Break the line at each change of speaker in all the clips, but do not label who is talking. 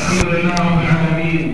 الحمد لله رب العالمين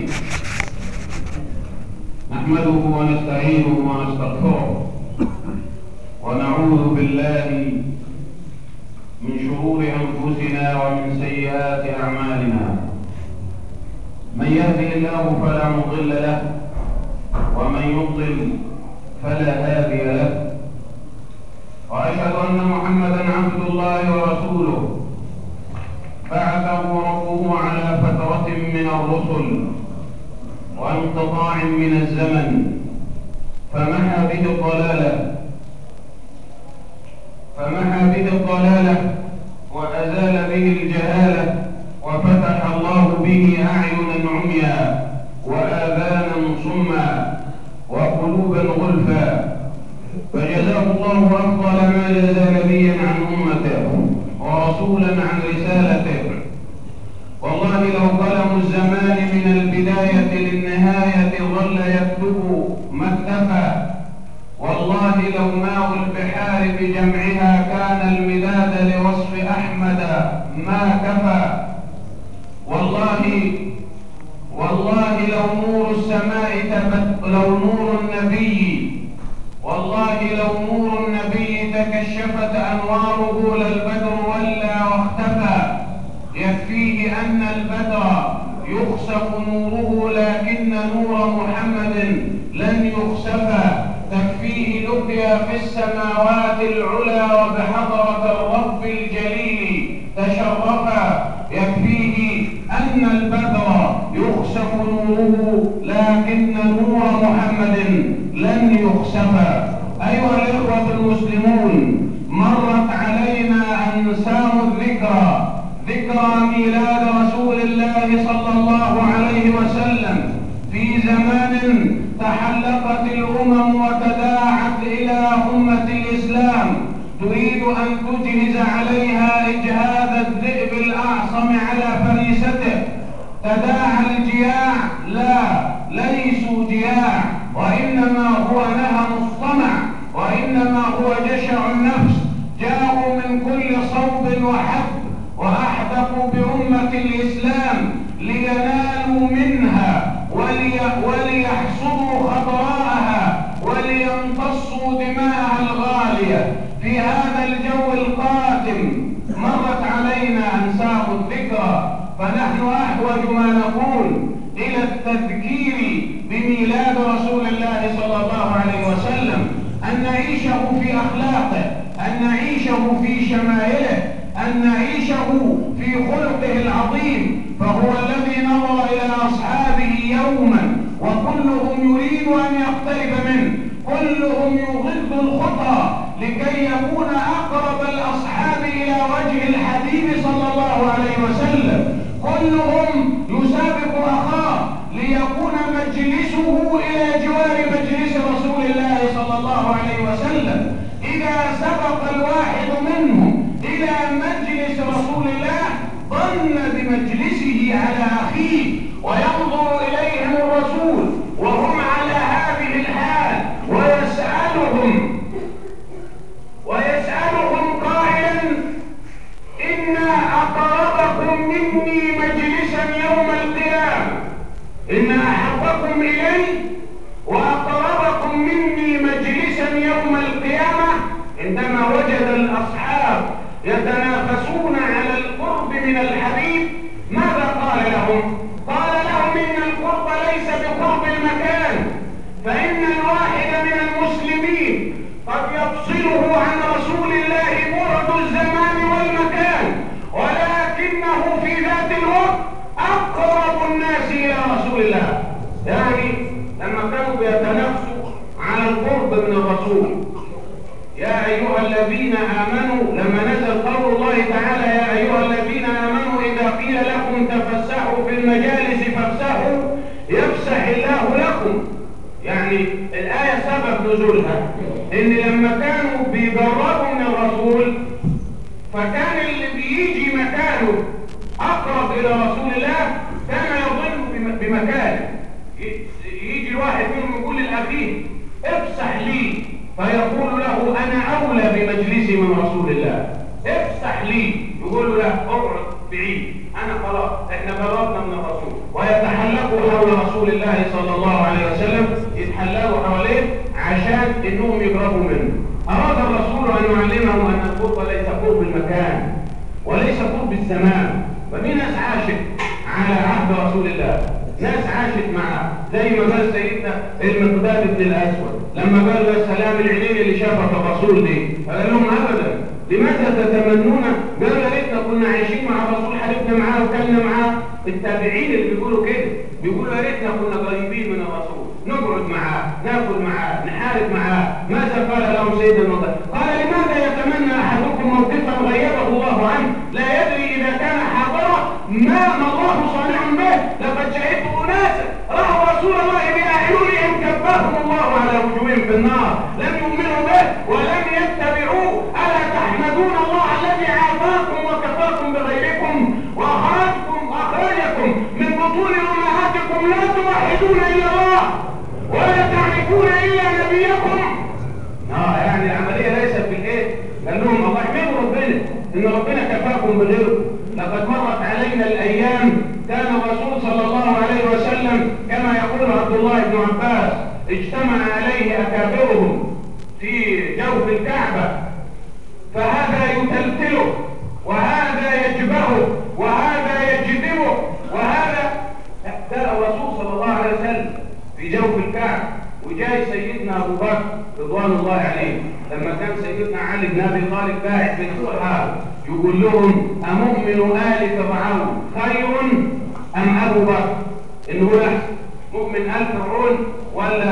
نحمده ونستعينه ونستغفره ونعوذ بالله من شرور انفسنا ومن سيئات اعمالنا من يهده الله فلا مضل له ومن يضلل فلا هادي له واشهد ان محمدا عبد الله ورسوله بعثه ربه على فترة من الرسل وانقطاع من الزمن فمحى به الضلالة فمحى به الضلالة وأزال به الجهالة وفتح الله به أعينا عميا وآذانا صما وقلوبا غلفا فجزاه الله أفضل ما جزى نبيا عن أمته ورسولا عن رسالته والله لو قلم الزمان من البداية للنهاية ظل يكتب ما اكتفى والله لو ماء البحار بجمعها كان المداد لوصف أحمد ما كفى والله والله لو نور السماء تبت لو نور النبي والله لو نور النبي تكشفت أنواره للبدر ولا واختفى يكفيه أن البدر يخسف نوره لكن نور محمد لن يخسفا تكفيه لقيا في السماوات العلى وبحضرة الرب الجليل تشرفا يكفيه أن البدر يخسف نوره لكن نور محمد لن يخسفا أيها الإخوة المسلمون مرت علينا أنسام الذكرى ذكرى ميلاد رسول الله صلى الله عليه وسلم في زمان تحلقت الأمم وتداعت إلى أمة الإسلام تريد أن تجهز عليها إجهاد الذئب الأعصم على فريسته تداعى الجياع لا ليسوا جياع وإنما هو نهم الطمع وإنما هو جشع النفس جاءوا من كل صوب وحب وأحدقوا بأمة الإسلام لينالوا منها ولي وليحصدوا خضراءها وليمتصوا دماءها الغالية في هذا الجو القاتم مرت علينا أنساب الذكرى فنحن أحوج ما نقول إلى التذكير بميلاد رسول الله صلى الله عليه وسلم أن نعيشه في أخلاقه أن نعيشه في شمائله أن نعيشه في خلقه العظيم فهو الذي نظر إلى أصحابه يوما وكلهم يريد أن يقترب منه كلهم يغض الخطى لكي يكون أقرب الأصحاب إلى وجه الحبيب صلى الله عليه وسلم كلهم يسابق أخاه ليكون مجلسه إلى جوار مجلس رسول الله صلى الله عليه وسلم إذا سبق الواحد منهم إلى مجلس رسول الله ظن بمجلسه على أخيه وينظر إليهم الرسول وهم على هذه الحال ويسألهم ويسألهم قائلا إن أقربكم مني مجلسا يوم القيامة إن أحبكم إلي وأقربكم مني مجلسا يوم القيامة عندما وجد الأصحاب يتنافسون على القرب من الحبيب ماذا قال لهم قال لهم إن القرب ليس بقرب المكان فإن الواحد من المسلمين قد يفصله عن رسول الله بعد الزمان والمكان ولكنه في ذات الوقت أقرب الناس إلى رسول الله يعني لما كانوا بيتنافسوا على القرب من الرسول يا أيها الذين آمنوا لما نزل قول الله تعالى يا أيها الذين آمنوا إذا قيل لكم تفسحوا في المجالس فافسحوا يفسح الله لكم يعني الآية سبب نزولها إن لما كانوا بيجربوا من الرسول فكان اللي بيجي مكانه أقرب إلى رسول الله كان يظن بمكانه يجي الواحد منهم يقول للأخيه افسح لي فيقول له أنا أولى بمجلسي من رسول الله افسح لي يقول له لا اقعد بعيد أنا خلاص احنا جربنا من الرسول نعلمهم أن القرب ليس قرب المكان وليس قرب الزمان ففي ناس عاشت على عهد رسول الله ناس عاشت معاه زي ما قال سيدنا المقداد بن الاسود لما قال يا سلام العينين اللي شافت الرسول دي قال لهم ابدا لماذا تتمنون قالوا يا ريتنا كنا عايشين مع الرسول حلفنا معاه وكلنا معاه التابعين اللي بيقولوا كده بيقولوا يا ريتنا كنا قريبين من الرسول نقعد معاه ناكل معاه نحارب معاه ماذا قال لهم سيدنا المقداد قال لماذا يتمنى احدكم موقفا غيبه الله عنه لا يدري اذا كان حاضرا ما ما الله صانع به لقد شهدت اناسا راوا رسول الله باعينهم كباهم الله على وجوههم في النار لم يؤمنوا به ولم يتبعوه الا تحمدون الله الذي عافاكم وكفاكم بغيركم واخرجكم واخرجكم من بطون امهاتكم لا توحدون الا الله ولا تعرفون الا نبيكم اه يعني العمليه ليست بالايه قال لهم الله يحمدوا ربنا ان ربنا كفاكم بغيركم لقد مرت علينا الايام كان الرسول صلى الله عليه وسلم كما يقول عبد الله بن عباس اجتمع عليه اكابرهم في جوف الكعبه فهذا يتلتله وهذا يجبهه وهذا يجذبه وهذا ده الرسول صلى الله عليه وسلم في جوف الكعبه وجاي سيدنا ابو بكر رضوان الله عليه لما كان سيدنا علي بن ابي طالب باعث في الصحابه يقول لهم امؤمن ال فرعون خير ام ابو بكر انه هو احسن مؤمن ال فرعون ولا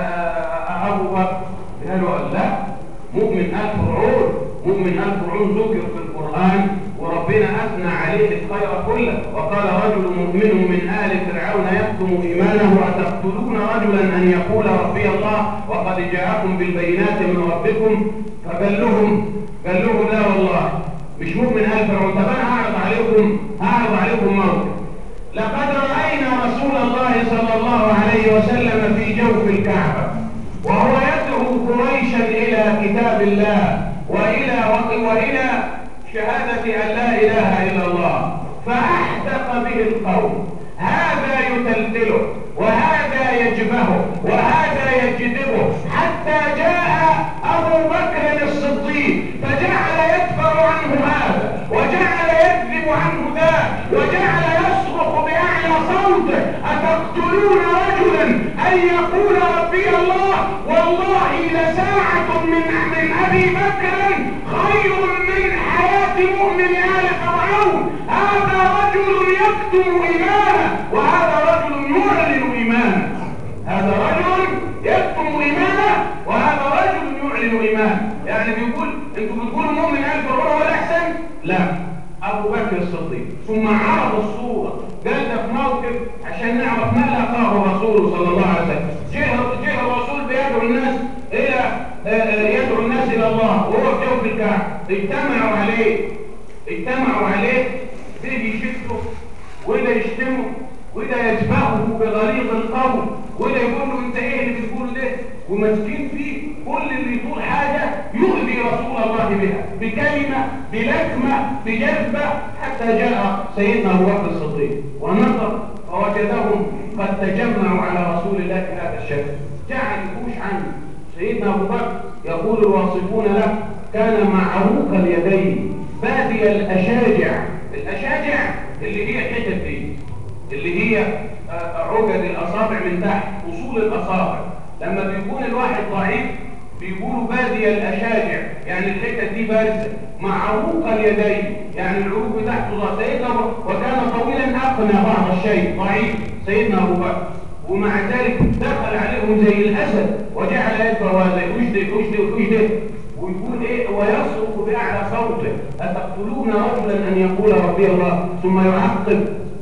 ابو بكر قالوا لا مؤمن ال فرعون مؤمن ال فرعون ذكر في القران وربنا اثنى عليه الخير كله وقال رجل مؤمن من ال فرعون يكتم ايمانه اتقتلون رجلا ان يقول ربي الله وقد جاءكم بالبينات من ربكم فقال لهم قال لهم لا والله مش مؤمن ال فرعون طب انا هعرض عليكم هعرض عليكم موقف لقد راينا رسول الله صلى الله عليه وسلم في جوف الكعبه وهو يدعو قريشا الى كتاب الله والى والى شهادة أن لا إله إلا الله فأحدق به القوم هذا يتلتله وهذا يجبهه وهذا يجذبه حتى جاء أبو بكر الصديق فجعل يدفع عنه هذا وجعل يكذب عنه ذاك وجعل يصرخ بأعلى صوته أتقتلون رجلا أن يقول ربي الله والله لساعة من من أبي بكر خير من حياة مؤمن آل فرعون هذا رجل يكتم إيمانه وهذا رجل يعلن إيمانه هذا رجل يكتم إيمانه وهذا رجل يعلن إيمانه يعني بيقول انتوا بتقولوا مؤمن آل فرعون هو الأحسن لا أبو بكر الصديق ثم عرض الصورة قال ده في موقف عشان نعرف ما لقاه الرسول صلى الله عليه وسلم جه جه الرسول بيدعو الناس إلى يدعو الناس إلى الله وهو في جوف الكعبة اجتمعوا عليه اجتمعوا عليه ده يشده وده يشتمه وده يتبعه بغريق القول وده يقول له انت ايه اللي بتقول ده ومسكين فيه كل اللي يقول حاجة يؤذي رسول الله بها بكلمة بلكمة بجذبة حتى جاء سيدنا ابو بكر الصديق ونظر فوجدهم قد تجمعوا على رسول الله بهذا الشكل جعل يحوش عنه سيدنا ابو بكر يقول الواصفون له كان معروق اليدين بادي الاشاجع الاشاجع اللي هي الحتت دي اللي هي عقد الاصابع من تحت اصول الاصابع لما بيكون الواحد ضعيف بيقولوا بادي الاشاجع يعني الحته دي بارزه معروق اليدين يعني العروق بتاعته ضعيف سيدنا وكان طويلا اقنى بعض الشيء ضعيف سيدنا ابو بكر ومع ذلك دخل عليهم زي الاسد وجعل يدفع هذا وجده وجده وجده ويقول ايه ويصرخ باعلى صوته اتقتلون رجلا ان يقول ربي الله ثم يعقب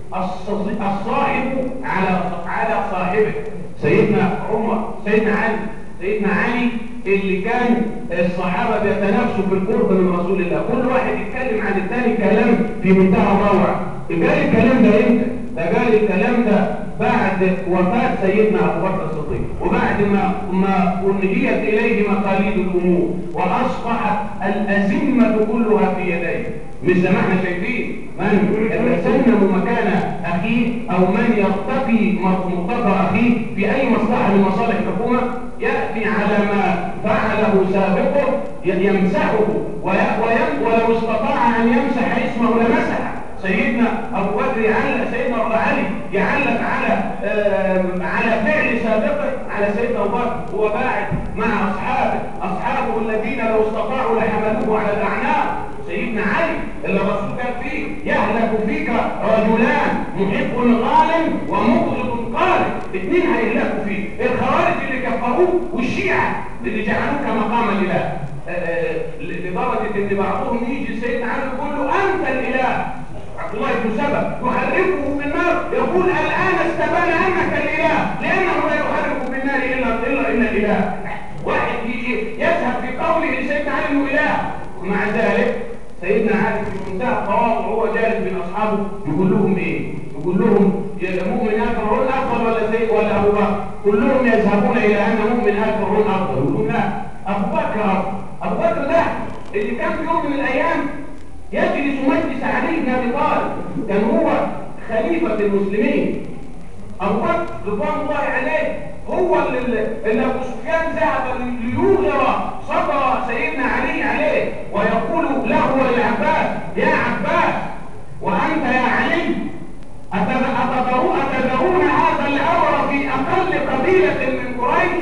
الصاحب على على صاحبه سيدنا عمر سيدنا علي سيدنا علي اللي كان الصحابة بيتنافسوا في القرب من رسول الله كل واحد يتكلم عن الثاني كلام في منتهى الروعة قال الكلام ده امتى؟ ده قال الكلام ده بعد وفاة سيدنا أبو بكر الصديق وبعد ما ما أنهيت إليه مقاليد الأمور وأصبحت الأزمة كلها في يديه مش زي ما احنا شايفين من يتسنم مكان أخيه أو من يرتقي مرتقى أخيه في أي مصلحة من مصالح الحكومة يأتي على ما فعله سابقه يمسحه ولو استطاع أن يمسح اسمه لمسح سيدنا أبو بكر يعلق سيدنا أبو علي يعلق على على فعل سابقه على سيدنا أبو بكر هو باعث مع أصحابه أصحابه الذين لو استطاعوا لحملوه على الأعناق سيدنا علي اللي الرسول كان فيه يهلك فيك رجلان محب غال ومبغض قارئ اثنين هيهلكوا فيه الخوارج اللي كفروه والشيعة اللي جعلوك مقام الاله آه، آه، لدرجة ان بعضهم يجي سيدنا علي يقول له انت الاله عبد الله بن سبب يحركه في النار يقول الان استبان انك الاله لانه لا يحرك في النار الا الا الا الاله واحد يجي يذهب في قوله لسيدنا علي انه اله ومع ذلك سيدنا علي في منتهى التواضع وهو جالس بين اصحابه يقول لهم ايه يقول لهم مؤمن اكبر افضل ولا زي ولا ابو بكر كلهم يذهبون الى ان مؤمن اكبر افضل يقولون لا ابو بكر ابو بكر ده اللي كان في يوم من الايام يجلس مجلس علي بن ابي طالب كان هو خليفه المسلمين ابو بكر رضوان الله عليه هو اللي, اللي ابو سفيان ذهب ليوغر صدر سيدنا علي عليه ويقول له وللعباس يا عباس وانت يا علي أتذرون, أتذرون هذا الامر في اقل قبيله من قريش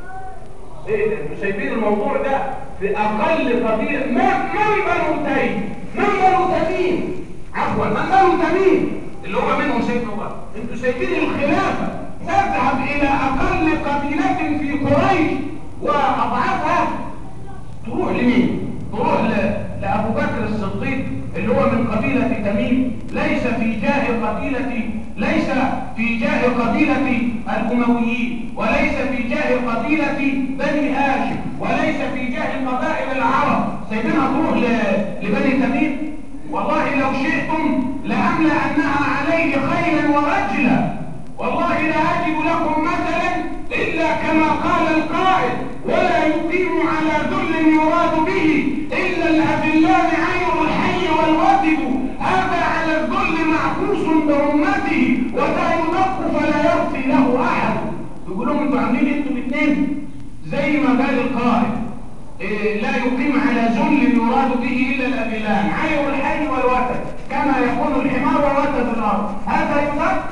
ايه انتوا سايبين الموضوع ده في اقل قبيله من من بنو تيم من بنو تميم عفوا من بنو تميم اللي هو منهم سيدنا عمر انتوا سايبين الخلافه تذهب إلى أقل قبيلة في قريش وأضعافها تروح لمين؟ تروح لأبو بكر الصديق اللي هو من قبيلة تميم ليس في جاه قبيلة ليس في جاه قبيلة الأمويين وليس في جاه قبيلة بني هاشم وليس في جاه قبائل العرب سيبينها تروح لبني تميم والله لو شئتم لأملأنها عليه خيلا ورجلا والله لا أجد لكم مثلا إلا كما قال القائل ولا يقيم على ذل يراد به إلا الأذلان عين الحي والوادد هذا على الذل معكوس برمته وذا يدق فلا يرثي له أحد يقول لهم انتوا عاملين انتوا الاثنين زي ما قال القائل إيه لا يقيم على ذل يراد به إلا الأذلان عين الحي والوتد كما يكون الحمار ووتد الأرض هذا يدق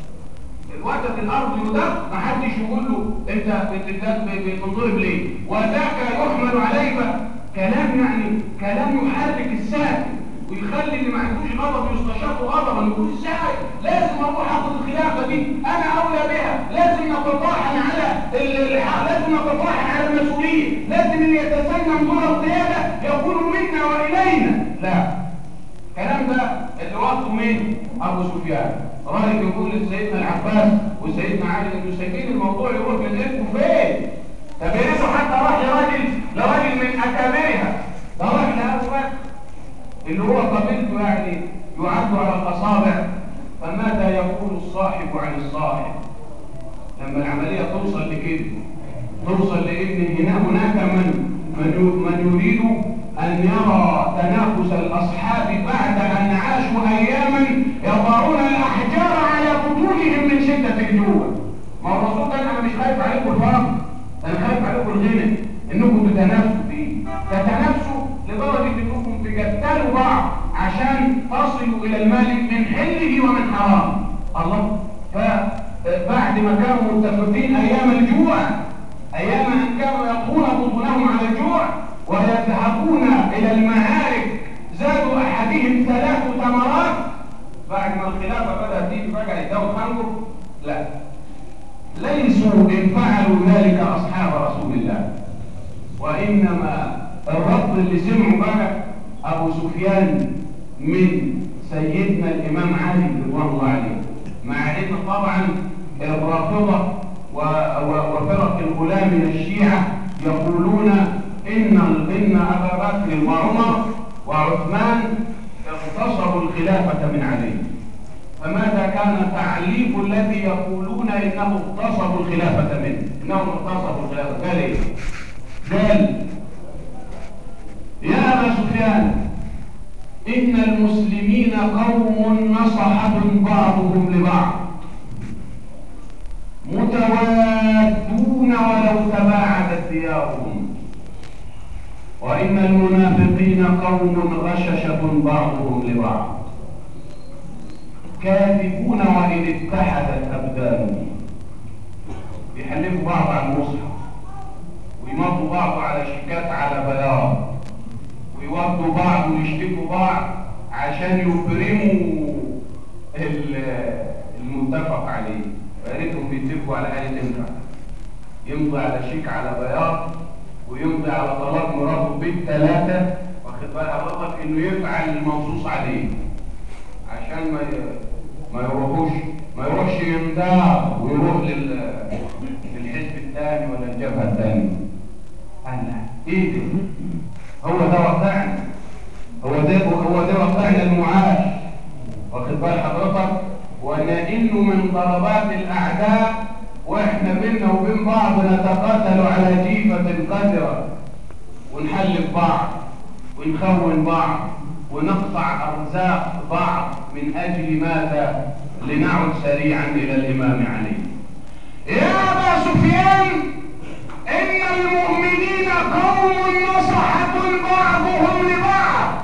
وقت الارض يدق محدش يقول له انت بتنضرب ليه وذاك يحمل عليه كلام يعني كلام يحرك الساكن ويخلي اللي ما عندوش غضب يستشاط غضبا يقول ازاي لازم اروح اخد الخلافه دي انا اولى بها لازم نتطاحن على لازم نتطاحن على المسؤولين لازم اللي يتسنى دور القياده يكون منا والينا لا الكلام ده اللي وقته مين ابو سفيان راجل يقول لسيدنا العباس وسيدنا علي انتوا سايبين الموضوع يروح من ايدكم فين طب يا حتى راح لراجل لراجل من اكابرها ده راح لابو بكر اللي هو قبيلته يعني يعد على الاصابع فماذا يقول الصاحب عن الصاحب لما العمليه توصل لكده توصل لان هنا هناك من من يريد أن يرى تنافس الأصحاب بعد أن عاشوا أياما يضعون الأحجار على بطونهم من شدة الجوع ما الرسول قال أنا مش خايف عليكم الفرق أنا خايف عليكم الغنى إنكم تتنافسوا فيه تتنافسوا لدرجة إنكم تقتلوا بعض عشان تصلوا إلى المال من حله ومن حرامه الله فبعد ما كانوا متفقين أيام الجوع أيام أن كانوا يلقون بطونهم على الجوع ويذهبون إلى المعارك زادوا أحدهم ثلاث تمرات بعد ما الخلافة بدأت تيجي فجأة يدور خنجر لا ليسوا إن فعلوا ذلك أصحاب رسول الله وإنما الرد اللي سمعوا بقى أبو سفيان من سيدنا الإمام علي رضوان الله عليه مع إن طبعا الرافضة وفرق الغلام من الشيعة يقولون إن إن أبا بكر وعمر وعثمان اغتصبوا الخلافة من علي فماذا كان التعليق الذي يقولون إنه اغتصبوا الخلافة منه إنهم اغتصبوا الخلافة قال إيه؟ قال يا أبا سفيان إن المسلمين قوم نصحة بعضهم لبعض متوادون ولو تباعدت ثيابهم وإن المنافقين قوم غششة بعضهم لبعض كاذبون وإن اتحدت أبدانهم بيحلفوا بعض على المصحف ويمضوا بعض على شيكات على بياض ويودوا بعض ويشتكوا بعض عشان يبرموا المتفق عليه يا ريتهم بيتفقوا على حاجه تنفع يمضي على شيك على بياض ويمضي على طلاق مراته بالثلاثه واخد بال حضرتك انه يفعل المنصوص عليه عشان ما ما يروحوش ما يروحش يندار ويروح لل للحزب الثاني ولا الجبهه الثانيه انا ايه ده هو ده واقعنا هو ده هو ده واقعنا المعاش واخد بال حضرتك ونئن من ضربات الاعداء واحنا بينا وبين بعض نتقاتل على جيفه قذره ونحلف بعض ونخون بعض ونقطع ارزاق بعض من اجل ماذا لنعد سريعا الى الامام علي يا ابا سفيان ان المؤمنين قوم نصحة بعضهم لبعض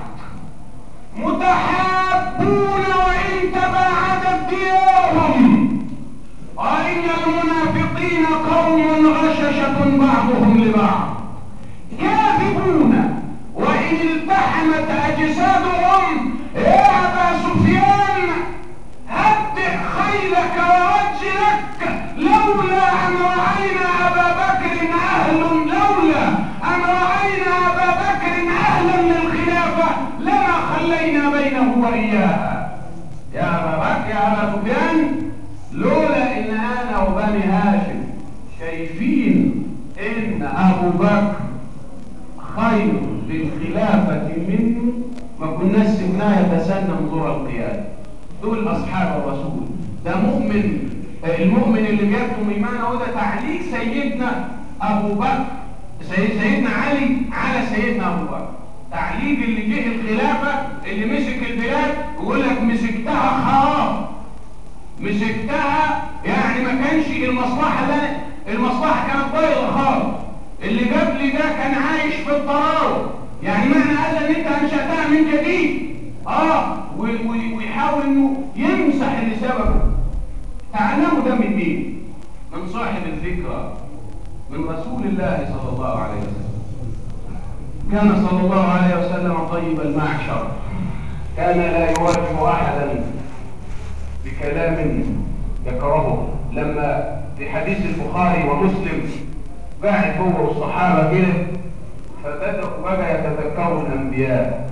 متحابون وان تباعدت ديارهم وان المنافقين قوم غششة بعضهم لبعض كاذبون وان التحمت اجسادهم يا ابا سفيان هدئ خيلك ورجلك لولا ان راينا ابا بكر اهل لولا ان راينا ابا بكر اهلا للخلافه لما خلينا بينه واياها يا ابا بكر يا ابا سفيان لولا ان انا وبني هاشم شايفين ان ابو بكر خير للخلافه منه ما كناش سبناه يتسنى نظور القياده دول اصحاب الرسول ده مؤمن المؤمن اللي بيكتم ايمانه ده تعليق سيدنا ابو بكر سيد سيدنا علي على سيدنا ابو بكر تعليق اللي جه الخلافه اللي مسك البلاد ويقول لك مسكتها خراب مسكتها يعني ما كانش المصلحه ده المصلحه كانت ضايعه خالص اللي جاب لي ده كان عايش في الضراوه يعني معنى هذا ان انت انشاتها من جديد اه ويحاول انه يمسح اللي سببه تعلموا ده من مين من صاحب الذكرى من رسول الله صلى الله عليه وسلم كان صلى الله عليه وسلم طيب المعشر كان لا يواجه احدا بكلام يكرهه لما في حديث البخاري ومسلم قاعد هو والصحابه كده فبدأوا بقى يتذكروا الأنبياء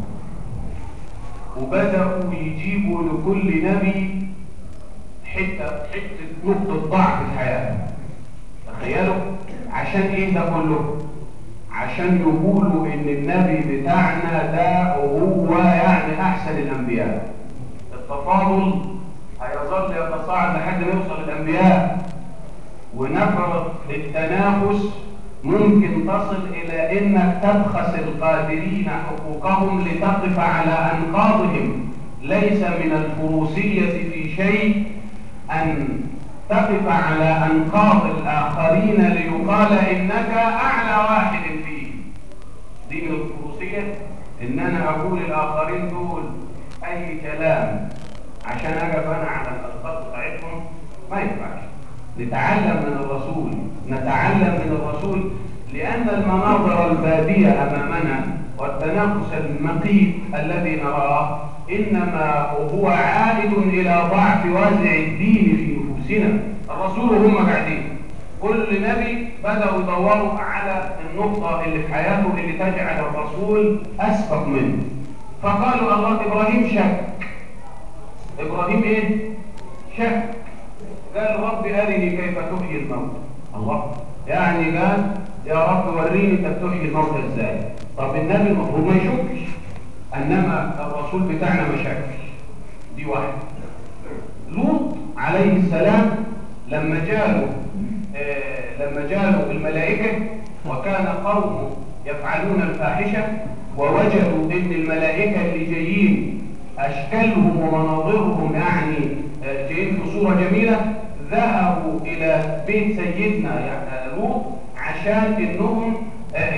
وبدأوا يجيبوا لكل نبي حتة حتة نقطة ضعف في الحياة تخيلوا عشان ايه ده كله عشان يقولوا ان النبي بتاعنا ده هو يعني احسن الانبياء التفاضل هيظل يتصاعد لحد ما يوصل الانبياء ونفرض التنافس ممكن تصل إلى إنك تبخس القادرين حقوقهم لتقف على أنقاضهم ليس من الفروسية في شيء أن تقف على أنقاض الآخرين ليقال إنك أعلى واحد فيه دي من الفروسية إن أنا أقول الآخرين دول أي كلام عشان أقف أنا على الألقاب بتاعتهم ما ينفعش نتعلم من الرسول نتعلم من الرسول لأن المناظر البادية أمامنا والتنافس المقيت الذي نراه إنما هو عائد إلى ضعف وازع الدين في نفوسنا الرسول هم قاعدين كل نبي بدأوا يدوروا على النقطة اللي في حياته اللي تجعل الرسول أسبق منه فقالوا الله إبراهيم شك إبراهيم إيه؟ شك قال رب أرني كيف تحيي الموت الله يعني قال يا رب وريني انت بتحيي الموت ازاي طب النبي المفروض ما يشكش انما الرسول بتاعنا ما شكش دي واحده لوط عليه السلام لما جاله آه لما جاله الملائكه وكان قومه يفعلون الفاحشه ووجدوا ان الملائكه اللي جايين اشكالهم ومناظرهم يعني آه جايين في صوره جميله ذهبوا الى بيت سيدنا يعني لوط عشان انهم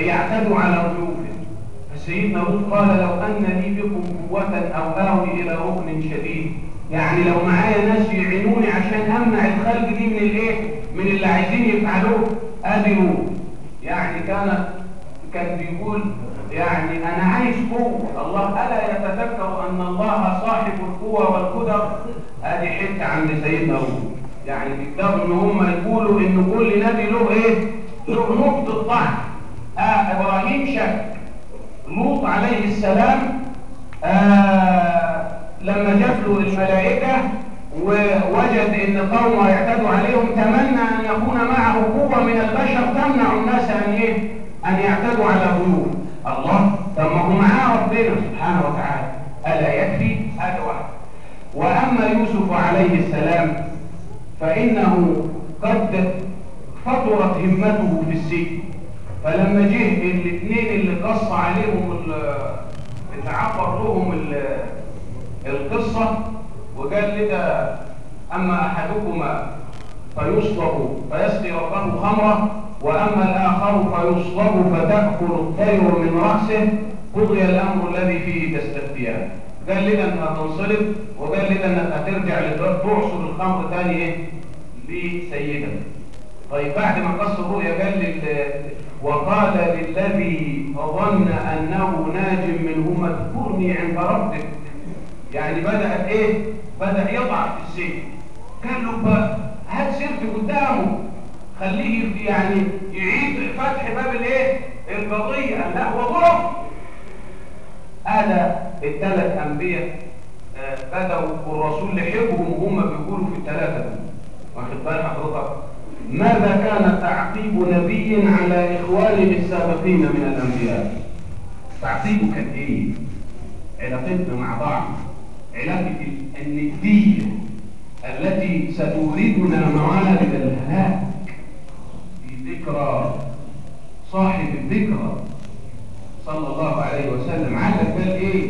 يعتدوا على ضيوفه فسيدنا لوط قال لو أن لي بكم قوة أو آوي إلى ركن شديد يعني لو معايا ناس يعينوني عشان أمنع الخلق دي من الإيه؟ من اللي عايزين يفعلوه قادروا يعني كان كان بيقول يعني أنا عايز قوة الله ألا يتذكر أن الله صاحب القوة والقدر هذه حتة عند سيدنا لوط يعني بيقدروا ان هم يقولوا ان كل نبي له ايه له نقطه ضعف آه ابراهيم شك لوط عليه السلام آه لما جاب له الملائكه ووجد ان قومه يعتدوا عليهم تمنى ان يكون معه قوه من البشر تمنع الناس ان ايه ان يعتدوا على ضيوف الله طب ما هو معاه ربنا سبحانه وتعالى الا يكفي هذا واحد واما يوسف عليه السلام فإنه قد فطرت همته في السجن فلما جه الاثنين اللي قص عليهم اتعبر لهم القصة وقال لي ده أما أحدكما فيصلب فيسقي ربه خمرة وأما الآخر فيصلب فتأكل الطير من رأسه قضي الأمر الذي فيه تستفتيان قال لي انها تنصلب وقال لي انها هترجع تعصر الخمر تاني ايه لسيدها طيب بعد ما قص الرؤيا قال لل... وقال للذي ظن انه ناج منهما اذكرني عند ربك يعني بدات ايه بدا يضعف في السجن قال له بقى هات سيرتي قدامه خليه يعني يعيد فتح باب الايه القضيه لا هو ضعف هذا الثلاث أنبياء بدأوا والرسول لحقهم وهم بيقولوا في الثلاثة واخد بال حضرتك ماذا كان تعقيب نبي على إخوانه السابقين من الأنبياء تعقيبه كان إيه علاقتنا مع بعض علاقة الندية التي ستوردنا موارد الهلاك في ذكرى صاحب الذكرى صلى الله عليه وسلم علق قال ايه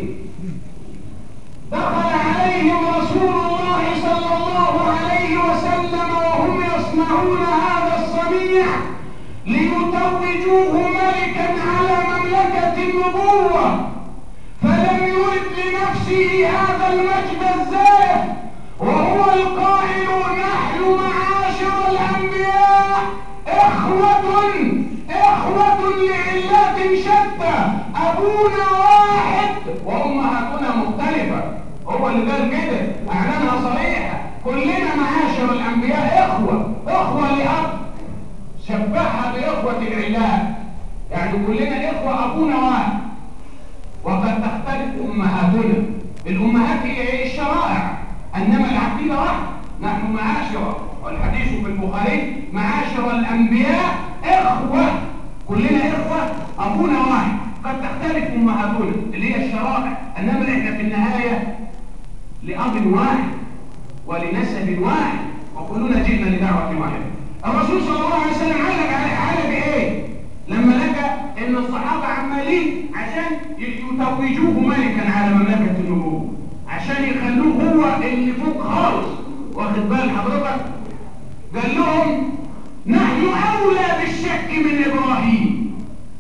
دخل عليهم رسول الله صلى الله عليه وسلم وهم يصنعون هذا الصنيع ليتوجوه ملكا على مملكة النبوة فلم يرد لنفسه هذا المجد الزائف وهو القائل نحن معاشر الأنبياء إخوة إخوة لعلات شتى أبونا واحد
وأمهاتنا مختلفة هو اللي قال كده أعلنها صريحة كلنا معاشر الأنبياء إخوة إخوة لأب شبهها بإخوة العلات يعني كلنا إخوة أبونا واحد وقد تختلف أمهاتنا الأمهات هي إيه الشرائع إنما العقيدة واحدة نحن معاشر والحديث في البخاري معاشر الأنبياء إخوة كلنا إخوة أبونا واحد قد تختلف أمهاتنا اللي هي الشرائع إنما إحنا في النهاية لأب واحد ولنسب واحد وكلنا جئنا لدعوة واحدة الرسول صلى الله عليه وسلم علق على علق إيه لما لقى إن الصحابة عمالين عشان يتوجوه ملكا على مملكة النبوة عشان يخلوه هو اللي فوق خالص واخد بال حضرتك قال لهم نحن أولى بالشك من إبراهيم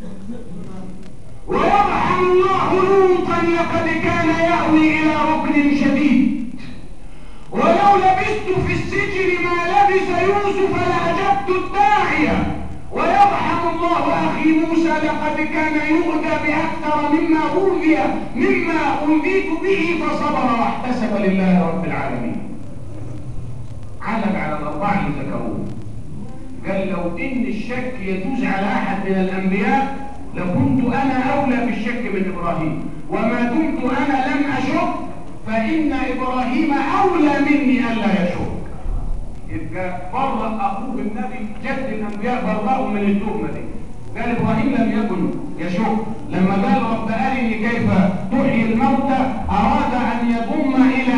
ويرحم الله لوطا لقد كان يأوي إلى ركن شديد ولو لبثت في السجن ما لبث يوسف لأجبت الداعية ويرحم الله أخي موسى لقد كان يؤذى بأكثر مما أوذي مما أوذيت به فصبر واحتسب لله رب العالمين علق على الأربعة اللي ذكروه قال لو إن الشك يجوز على أحد من الأنبياء لكنت أنا أولى بالشك من إبراهيم وما دمت أنا لم أشك فإن إبراهيم أولى مني ألا يشك يبقى برأ أخوه النبي جد الأنبياء برأوا من التهمة دي قال إبراهيم لم يكن يشك لما قال رب أرني كيف تحيي الموتى أراد أن يضم إلى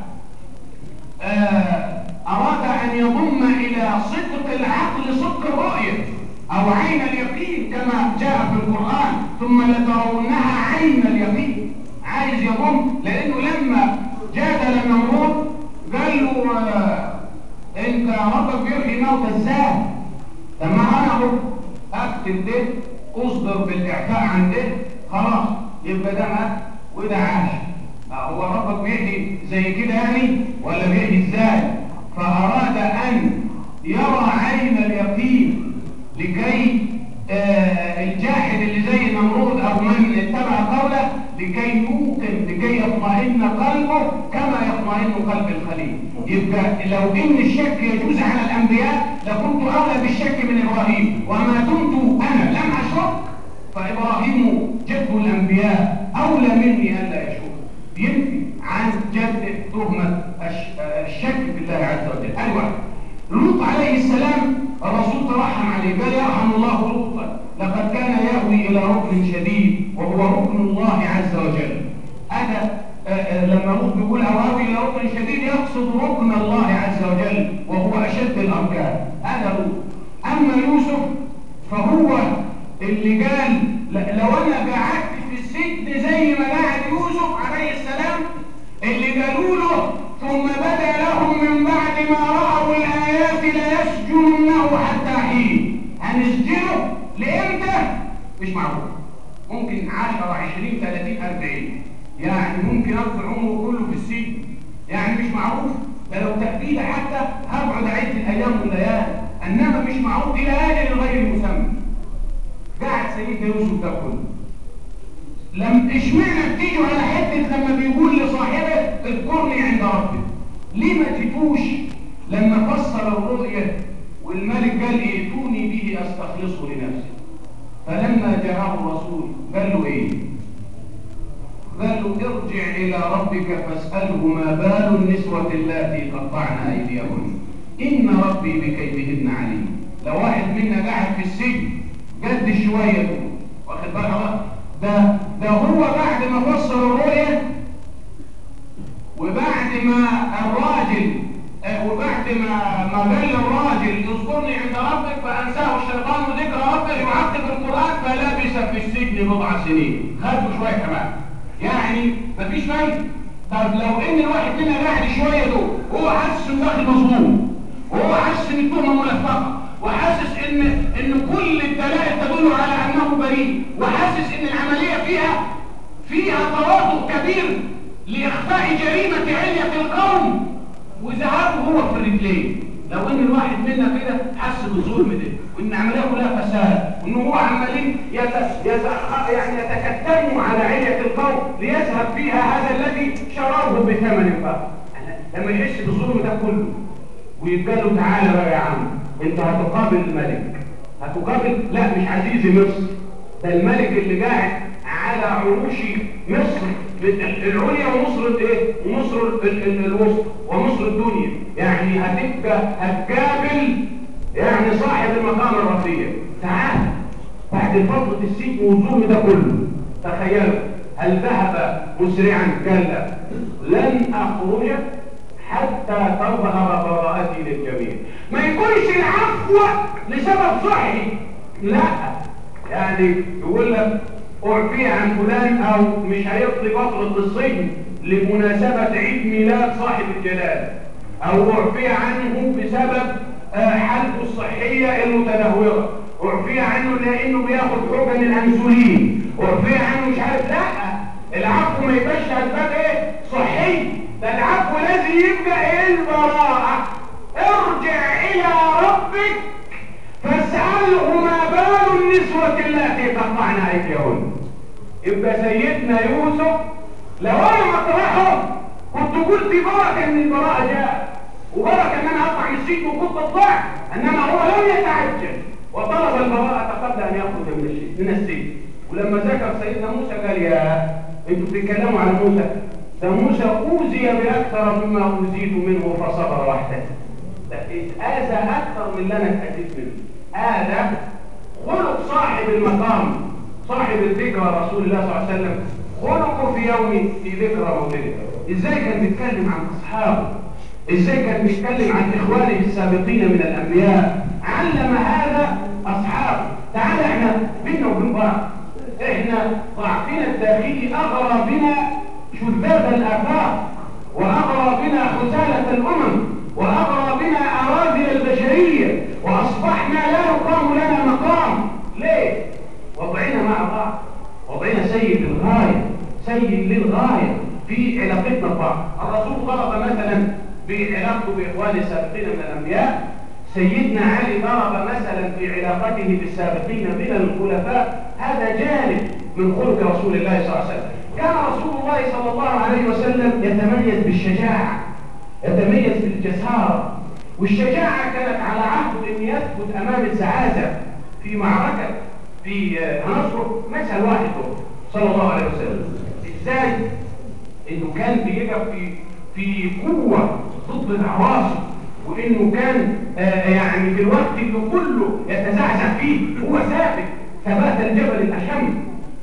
آه أراد أن يضم إلى صدق العقل صدق الرؤية أو عين اليقين كما جاء في القرآن ثم لترونها عين اليقين عايز يضم لأنه لما جادل نمرود قال له آه انت ربك بيحيي موت ازاي طب ما انا اهو اقتل ده اصدر بالاعفاء عن ده خلاص يبقى ده مات وده عاش هو ربك بيحيي زي كده يعني ولا بيحيي ازاي فاراد ان يرى عين اليقين لكي آه الجاحد اللي زي نمرود او من اتبع قوله لكي يوقن لكي يطمئن قلبه كما يطمئن قلب الخليل يبقى لو ان الشك يجوز على الانبياء لكنت اولى بالشك من ابراهيم وما دمت انا لم اشك فابراهيم جد الانبياء اولى مني الا يشك ينفي عن جد تهمه الشك بالله عز وجل ايوه لوط عليه السلام الرسول ترحم عليه قال يرحم الله لوطا لقد كان يهوي الى ركن شديد وهو ركن الله عز وجل هذا لما لوط بيقول اوهوي الى ركن شديد يقصد ركن الله عز وجل وهو اشد الاركان هذا لوط اما يوسف فهو اللي قال لو انا قعدت في السجن زي ما قعد يوسف عليه السلام اللي قالوا له ثم بدا لهم من بعد ما رأوا الآيات ليسجننه حتى حين هنسجنه لإمتى؟ مش معروف ممكن 10 20 30 40 يعني ممكن أقضي عمره كله في السجن يعني مش معروف ده لو تأبيد حتى هبعد عد الأيام والليالي إنما مش معروف إلى أجل غير مسمى قاعد سيدنا يوسف ده كله لم اشمعنى بتيجوا على حته لما بيقول لصاحبه اذكرني عند ربك ليه ما تجيتوش لما فسر الرؤيا والملك قال ائتوني به استخلصه لنفسي فلما جاءه الرسول قال له ايه قال له ارجع الى ربك فاساله ما بال النسوه اللاتي قطعن ايديهن ان ربي بكيدهن عليم لو واحد منا قاعد في السجن جد شويه دول واخد بالك ده ده هو بعد ما فسر الرؤيا وبعد ما الراجل وبعد ما ما قال الراجل اذكرني عند ربك فانساه الشيطان ذكر ربه يعقب القران فلبس في السجن بضع سنين خدوا شويه كمان يعني مفيش فايده طب لو ان الواحد منا قاعد شويه دول هو حاسس انه داخل مظلوم وهو حاسس ان التهمه ملفقه وحاسس ان ان كل الدلائل تدل على انه بريء وحاسس ان العمليه فيها فيها تواطؤ كبير لاخفاء جريمه عليه القوم وذهابه هو في الرجلين لو ان الواحد منا كده حس بالظلم ده وان العمليه كلها فساد وان هو عمالين يت... يت... يعني يتكتموا على عليه القوم ليذهب فيها هذا الذي شراه بثمن فقط لما يحس بالظلم ده كله ويتقال له تعالى بقى يا عم انت هتقابل الملك هتقابل لا مش عزيزي مصر ده الملك اللي قاعد على عروش مصر العليا ومصر الايه ومصر الوسطى ومصر الدنيا يعني هتبقى هتقابل يعني صاحب المقام الرفيع تعال بعد فتره السجن والظلم ده كله تخيلوا هل ذهب مسرعا قال لن اخرج حتى تظهر براءتي للجميع ما يكونش العفو لسبب صحي لا يعني يقول لك اعفي عن فلان او مش هيقضي فترة الصيد لمناسبة عيد ميلاد صاحب الجلال او اعفي عنه بسبب حالته الصحية المتدهورة اعفي عنه لانه بياخد حقن الانسولين اعفي عنه مش عارف لا العفو ما يبقاش اسباب ايه صحي ده العفو لازم يبقى ايه البراءة ارجع الى ربك فاسأله ما بال النسوة التي قطعن ايديهن يبقى سيدنا يوسف لو انا مطرحه كنت قلت بركة ان البراءة جاء وبركة ان انا اطلع من السجن وكنت اطلع انما هو لم يتعجل وطلب البراءة قبل ان يخرج من السجن من السجن ولما ذكر سيدنا موسى قال يا انتوا بتتكلموا على موسى ده موسى اوذي باكثر مما اوذيت منه فصبر وحده ده اذى اكثر من اللي انا اتاذيت منه هذا خلق صاحب المقام صاحب الذكرى رسول الله صلى الله عليه وسلم خلقه في يوم في ذكرى مولده ازاي كان بيتكلم عن اصحابه ازاي كان بيتكلم عن اخوانه السابقين من الانبياء علم هذا اصحابه تعال احنا بينا وبين بعض احنا ضعفنا الداخلي اغرى بنا شذاذ الافاق واغرى بنا خزاله الامم واغرى بنا اراذل البشريه واصبحنا لا يقام لنا مقام ليه وضعنا سيد للغاية سيد للغاية في علاقتنا ببعض الرسول ضرب مثلا بعلاقته بإخوانه السابقين من الأنبياء سيدنا علي ضرب مثلا في علاقته بالسابقين من الخلفاء هذا جانب من خلق رسول الله صلى الله عليه وسلم كان رسول الله صلى الله عليه وسلم يتميز بالشجاعة يتميز بالجسارة والشجاعة كانت على عهد أن يثبت أمام الزعازة في معركة في هنذكر مثل واحد صلى الله عليه وسلم ازاي انه كان بيقف في في قوة ضد العواصف وانه كان آه يعني في الوقت اللي كله يتزعزع فيه هو ثابت ثبات الجبل الأشم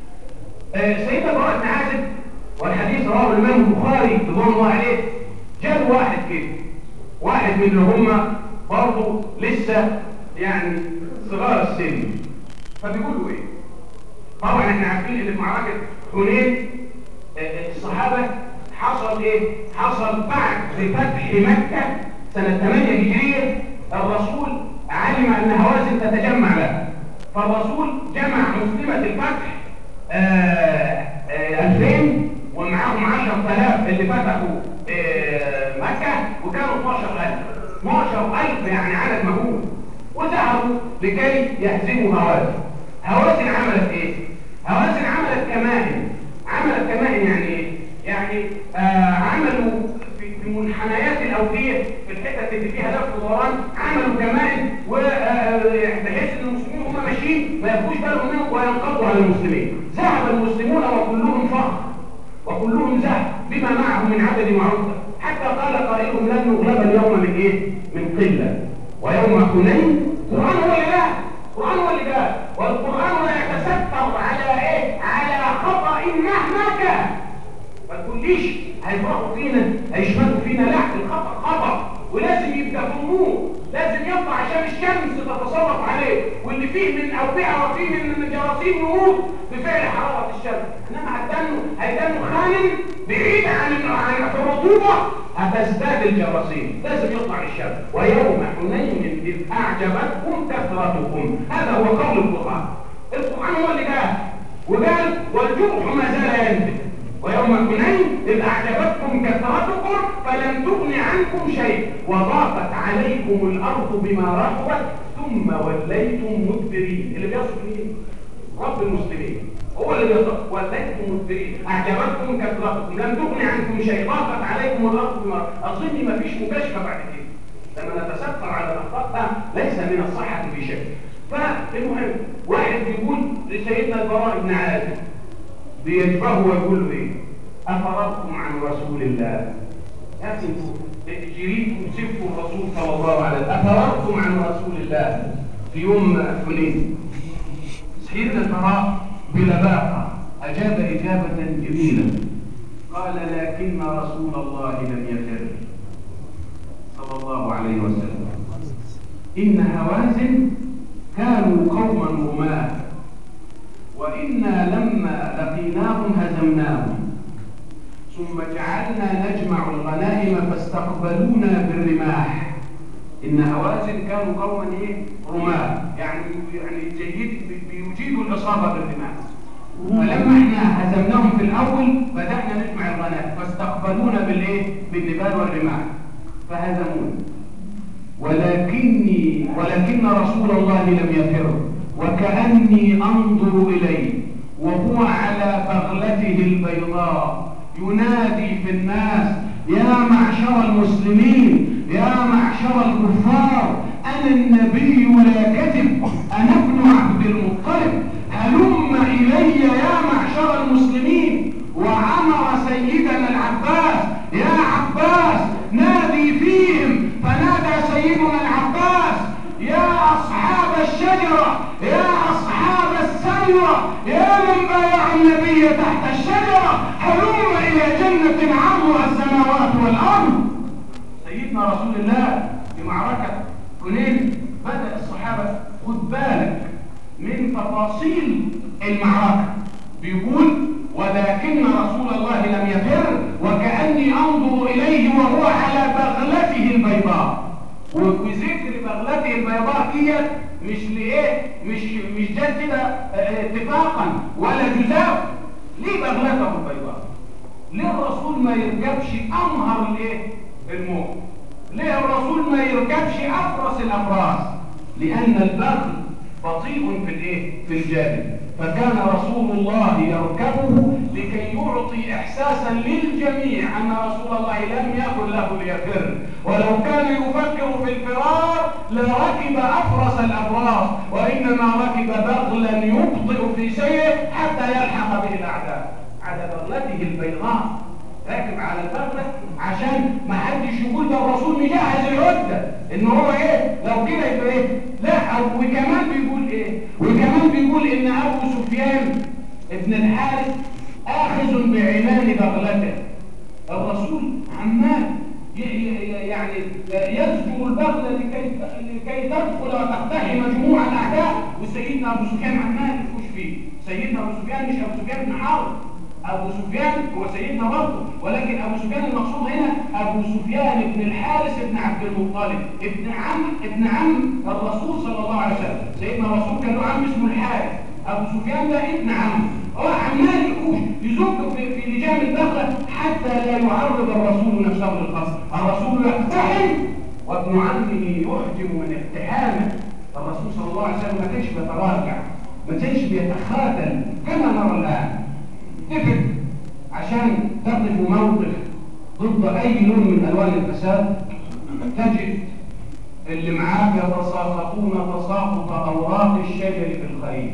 آه سيدنا براء بن عازب والحديث رواه الإمام البخاري رضوان الله عليه جاب واحد كده واحد من اللي هم برضه لسه يعني صغار السن فبيقولوا ايه طبعا احنا عارفين ان في معركه حنين الصحابه حصل ايه حصل بعد فتح مكه سنه 8 هجريه الرسول علم ان هوازن تتجمع له فالرسول جمع مسلمه الفتح آه آه 2000 ومعاهم 10000 اللي فتحوا آه مكه وكانوا 12000 12000 يعني عدد مهول وذهبوا لكي يهزموا هوازن هوازن عملت ايه هوازن عملت كمائن عملت كمائن يعني ايه يعني آه عملوا في, في منحنيات الاوديه في الحتت اللي فيها لف ودوران عملوا كمائن بحيث ان المسلمين هم ماشيين ما ياخدوش بالهم منهم وينقضوا على المسلمين ذهب المسلمون وكلهم فخر وكلهم ذهب بما معهم من عدد معروف حتى قال قائلهم لن نغلب اليوم من ايه من قله ويوم حنين القرآن هو اللي قال القرآن هو اللي قال والقرآن لا يتستر على ايه على خطأ مهما كان ما تقوليش هيفرقوا فينا هيشمتوا فينا لا الخطأ خطأ ولازم يبقى في النور لازم يطلع عشان الشمس تتسلط عليه واللي فيه من أوبئة وفيه من جراثيم يموت بفعل حرارة الشمس انما هتدنه هيدنه خانم بعيد عن عن الرطوبة هتزداد الجراثيم لازم يطلع الشمس ويوم حنين إذ أعجبتكم كثرتكم هذا هو قول القرآن القرآن هو اللي قال وقال والجرح ما زال ينزل ويوم حنين إذ أعجبتكم كثرتكم فلم تغن عنكم شيء وضاقت عليكم الأرض بما رحبت ثم وليتم مدبرين اللي بيصف مين؟ رب المسلمين هو اللي بيصف وليتم مدبرين أعجبتكم كثرتكم لم تغن عنكم شيء ضاقت عليكم الأرض بما أظن ما فيش مكاشفة بعد كده لما نتستر على الأخطاء ليس من الصحة في شيء فالمهم واحد بيقول لسيدنا البراء بن عازب بيجبه ويقول له ايه افرضتم عن رسول الله يا سيدي جريتم سبوا الرسول صلى الله عليه وسلم افرضتم عن رسول الله في يوم حنين سيدنا البراء بلباقه اجاب اجابه جميله قال لكن رسول الله لم يفر صلى الله عليه وسلم ان هوازن كانوا قوما رماه وإنا لما لقيناهم هزمناهم ثم جعلنا نجمع الغنائم فاستقبلونا بالرماح إن هوازن كانوا قوما إيه؟ رماة يعني يعني جيد بيجيدوا الإصابة بالرماح فلما احنا هزمناهم في الأول بدأنا نجمع الغنائم فاستقبلونا بالإيه؟ بالنبال والرماح فهزمونا ولكني ولكن رسول الله لم يفر وكأني أنظر إليه وهو على بغلته البيضاء ينادي في الناس يا معشر المسلمين يا معشر الكفار أنا النبي لا كذب أنا ابن عبد المطلب هلم إلي يا معشر المسلمين وعمر سيدنا العباس يا عباس نادي فيهم فنادى سيدنا العباس يا أصحاب الشجرة يا أصحاب السلوى يا من بايع النبي تحت الشجرة هلم إلى جنة عرضها السماوات والأرض سيدنا رسول الله في معركة حنين بدأ الصحابة خد بالك من تفاصيل المعركة بيقول ولكن رسول الله لم يفر وكأني أنظر إليه وهو على بغلته البيضاء وذكر بغلته البيضاء ديت مش لايه مش مش جت كده اتفاقا ولا جزاء
ليه بغلته البيضاء ليه الرسول ما يركبش امهر الايه الموت ليه الرسول ما يركبش افرس الافراس لان البغل بطيء في الايه في الجانب فكان رسول الله يركبه لكي يعطي احساسا للجميع ان رسول الله لم يكن له ليفر ولو كان يفكر في الفرار لركب افرس الافراس وانما ركب بغلا يبطئ في سيره حتى يلحق به الاعداء على بغلته البيضاء راكب على البغلة عشان ما حدش يقول ده الرسول مجهز العدة ان هو ايه لو كده يبقى ايه لا أو وكمان بيقول ايه وكمان بيقول ان ابو سفيان ابن الحارث اخذ بعنان بغلته الرسول عمال يعني يزجر البغلة لكي لكي تدخل وتقتحم مجموع الاعداء وسيدنا ابو سفيان عمال يخش فيه سيدنا ابو سفيان مش ابو سفيان بن حرب ابو سفيان هو سيدنا برضه ولكن ابو سفيان المقصود هنا ابو سفيان بن الحارث بن عبد المطلب ابن عم ابن عم الرسول صلى الله عليه وسلم سيدنا الرسول كان له عم اسمه الحارث ابو سفيان ده ابن عم هو عمال يخش يزق في, في لجام الدخله حتى لا يعرض الرسول نفسه للقصر الرسول يقتحم وابن عمه يحجم من اقتحامه الرسول صلى الله عليه وسلم ما كانش بيتراجع ما كانش بيتخاذل كما نرى الان اتفق عشان تقف موقف ضد اي لون من الوان الفساد تجد اللي معاك يتساقطون تساقط اوراق الشجر في الخريف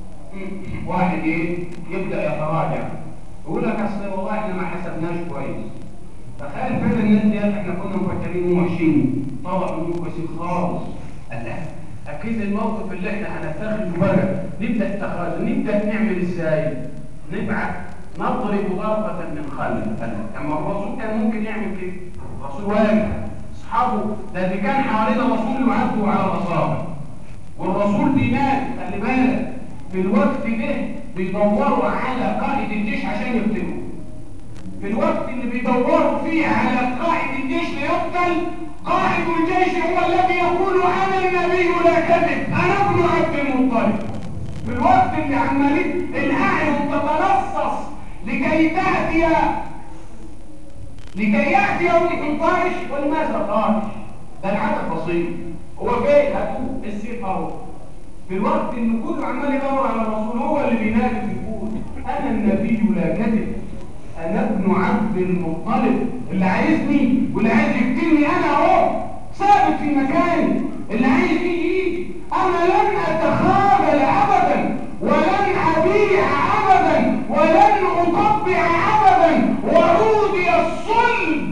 واحد ايه يبدا يتراجع يقول لك اصل والله احنا ما حسبناش كويس تخيل فين الناس دي احنا كنا مفكرين وحشين طلع منه كويسين خالص لا اكيد الموقف اللي احنا هنتخذه بقى نبدا اتخاذه نبدا نعمل ازاي نبعت نضرب ضربة من خلف اما الرسول كان ممكن يعمل كده الرسول واجه اصحابه ده اللي كان حوالين الرسول يعدوا على الاصابع والرسول بينادي خلي بالك في الوقت ده بيدوروا على قائد الجيش عشان يقتلوه في الوقت اللي بيدوروا فيه على قائد الجيش ليقتل قائد الجيش هو الذي يقول انا النبي لا كذب انا ابن عبد المطلب في الوقت اللي عمالين الاعين تتلصص لكي تاتي لكي ياتي يوم طارش ولماذا طارش ده العدد بسيط هو جاي هاتوه السيف اهو في الوقت اللي كله عمال يدور على الرسول هو اللي بينادي بيقول انا النبي لا كذب انا ابن عبد المطلب اللي عايزني واللي عايز يقتلني انا اهو ثابت في مكاني اللي عايز يجي يجي انا لن اتخاذل ابدا ولن ابيع ابدا ولن اطبع ابدا وعودي الصلب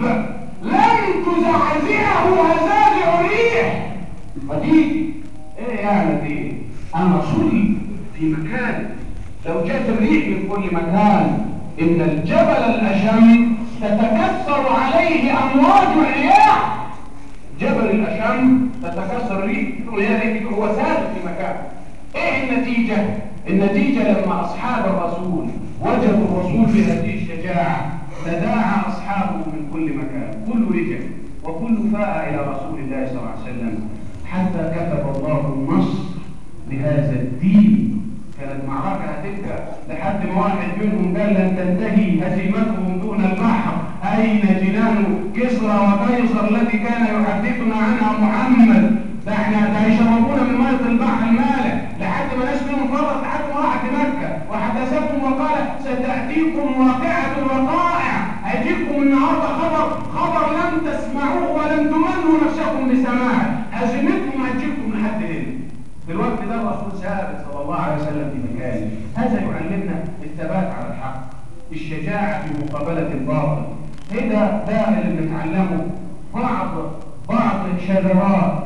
لن تزعزعه هزازع ريح ودي ايه يعني دي انا صلب في مكان لو جات الريح من كل مكان ان الجبل الاشم تتكسر عليه امواج الرياح جبل الاشم تتكسر ريح هو ثابت في مكانه ايه النتيجة النتيجة لما اصحاب الرسول وجدوا الرسول بهذه الشجاعة تداعى اصحابه من كل مكان كل رجع وكل فاء الى رسول الله صلى الله عليه وسلم حتى كتب الله النصر لهذا الدين كانت معركة هتبدأ لحد ما واحد منهم قال لن تنتهي هزيمتهم دون البحر أين جنان كسرى وقيصر التي كان يحدثنا عنها محمد ده احنا ده يشربونا من مية البحر المالح لحد ما ناس منهم فرط لحد ما راحت مكة وحدثتهم وقال ستأتيكم واقعة الوقائع هيجيكم النهارده خبر خبر لم تسمعوه ولم تمنوا نفسكم بسماعه هزيمتكم هتجيكم لحد هنا في الوقت ده الرسول ثابت صلى الله عليه وسلم في مكانه هذا يعلمنا الثبات على الحق الشجاعة في مقابلة الباطل هذا ده اللي بنتعلمه بعض بعض شذرات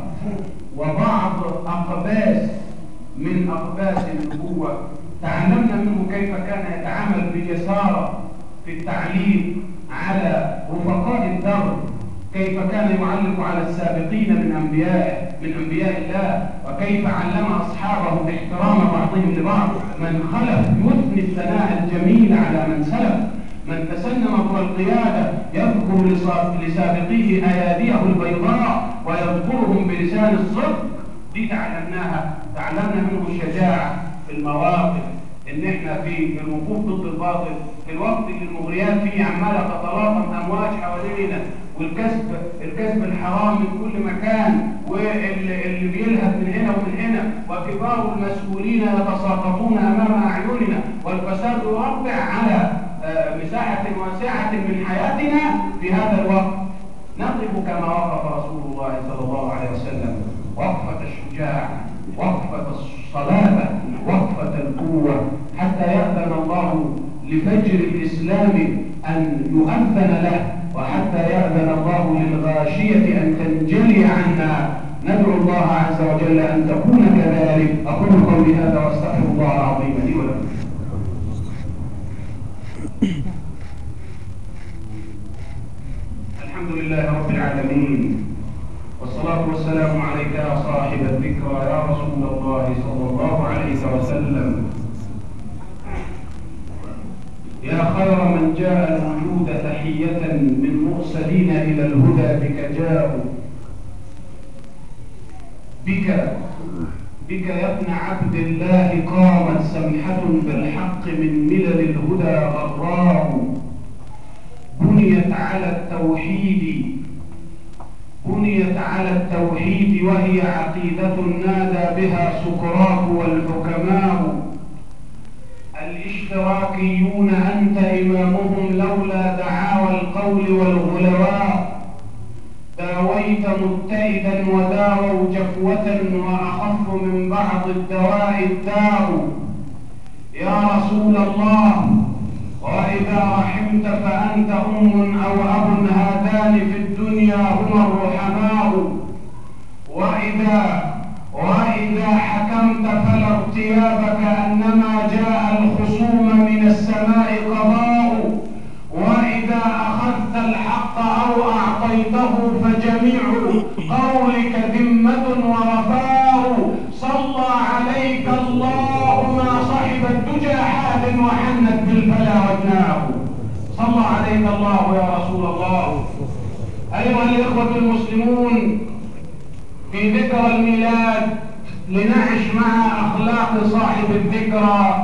وبعض أقباس من أقباس النبوة تعلمنا منه كيف كان يتعامل بجسارة في التعليم على رفقاء الدرب كيف كان يعلق على السابقين من أنبيائه من أنبياء الله وكيف علم أصحابه احترام بعضهم لبعض من خلف يثني الثناء الجميل على من سلف من تسنم هو القيادة يذكر لسابقيه أياديه البيضاء ويذكرهم بلسان الصدق دي تعلمناها تعلمنا منه الشجاعة في المواقف ان احنا في الوقوف ضد الباطل في الوقت اللي المغريات فيه عماله تتلاطم امواج حوالينا والكسب الكسب الحرام من كل مكان واللي بيلهب من هنا ومن هنا وكبار المسؤولين يتساقطون امام اعيننا والفساد يربع على مساحه واسعه من حياتنا في هذا الوقت نقف كما وقف رسول الله صلى الله عليه وسلم وقفه الشجاع وقفه الصلابه وقفه القوه حتى يأذن الله لفجر الإسلام أن يؤذن له وحتى يأذن الله للغاشية أن تنجلي عنا ندعو الله عز وجل أن تكون كذلك أقول قولي هذا وأستغفر الله العظيم لي ولكم الحمد لله رب العالمين والصلاة والسلام عليك يا صاحب الذكرى يا رسول الله صلى الله عليه وسلم يا خير من جاء الوجود تحية من مرسلين إلى الهدى بك جاءوا بك بك يا ابن عبد الله قامت سمحة بالحق من ملل الهدى غراء بنيت على التوحيد بنيت على التوحيد وهي عقيدة نادى بها سقراط والحكماء الاشتراكيون أنت إمامهم لولا دعاوى القول والغلواء داويت مبتئدا وداووا جفوة وأخف من بعض الدواء الداء يا رسول الله وإذا رحمت فأنت أم أو أب هذان في الدنيا هما الرحماء وإذا وإذا حكمت فلا ارتياب كأنما جاء الخصوم من السماء قضاء وإذا أخذت الحق أو أعطيته فجميع قولك ذمة ورفاء صلى عليك الله ما صحب الدجى حاد وحنت بالفلا ودناه صلى عليك الله يا رسول الله أيها الإخوة المسلمون في ذكرى الميلاد لنعش مع أخلاق صاحب الذكرى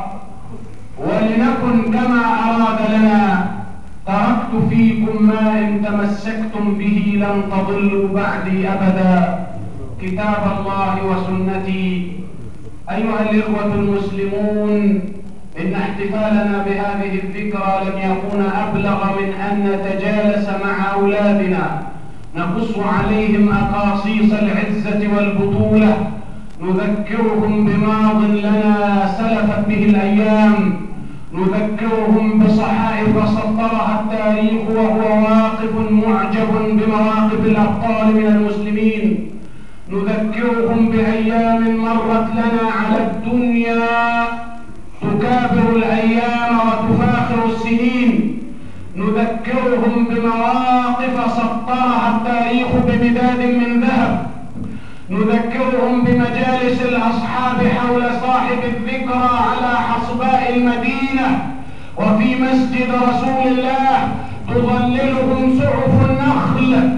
ولنكن كما أراد لنا تركت فيكم ما إن تمسكتم به لن تضلوا بعدي أبدا كتاب الله وسنتي أيها الإخوة المسلمون إن احتفالنا بهذه الذكرى لم يكون أبلغ من أن نتجالس مع أولادنا نقص عليهم أقاصيص العزة والبطولة نذكرهم بماض لنا سلفت به الأيام نذكرهم بصحائف سطرها التاريخ وهو واقف معجب بمواقف الأبطال من المسلمين نذكرهم بأيام مرت لنا على الدنيا تكابر الأيام وتفاخر السنين نذكرهم بمواقف سطرها التاريخ بمداد من ذهب نذكرهم بمجالس الأصحاب حول صاحب الذكرى على حصباء المدينة وفي مسجد رسول الله تظللهم سعف النخل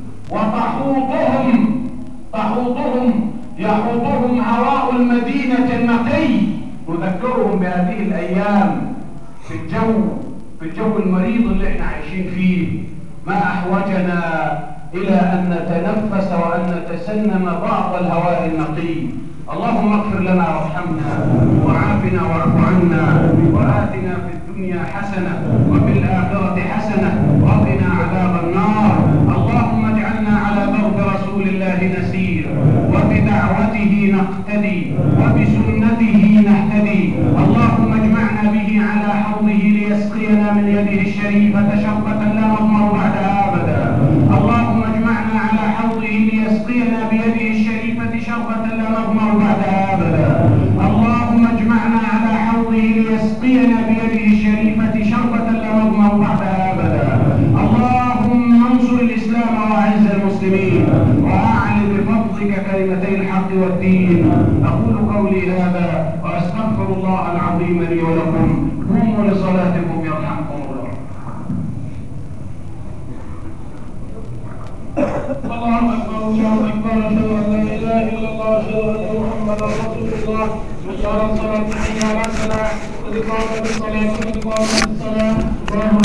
وتحوطهم تحوطهم يحوطهم هواء المدينة النقي نذكرهم بهذه الأيام في الجو في الجو المريض اللي احنا عايشين فيه ما أحوجنا إلى أن نتنفس وأن نتسنم بعض الهواء النقي اللهم اغفر لنا وارحمنا وعافنا واعف عنا وآتنا في الدنيا حسنة وفي الآخرة حسنة وقنا عذاب النار اللهم اجعلنا على درب رسول الله نسير وبدعوته نقتدي وبسنته نهتدي اللهم اجمعنا به على حوضه ليسقينا من يده الشريفة شربة لا نظمأ بعدها أبدا اللهم اجمعنا على حوضه ليسقينا بيده الشريفة شربة لا نظمأ بعدها أبدا اللهم اجمعنا على حوضه ليسقينا بيده الشريفة شربة لا نظمأ بعدها أبدا اللهم انصر الإسلام وأعز المسلمين وأعل بفضلك كلمتي الحق والدين أقول قولي هذا وأستغفر الله العظيم لي ولكم قوموا لصلاتكم يرحمكم الله الله أكبر الله أكبر أشهد أن لا إله إلا الله أشهد أن محمدا محمدا رسول الله نشر الصلاة حي على الصلاة قد قامت الصلاة قد قامت الصلاة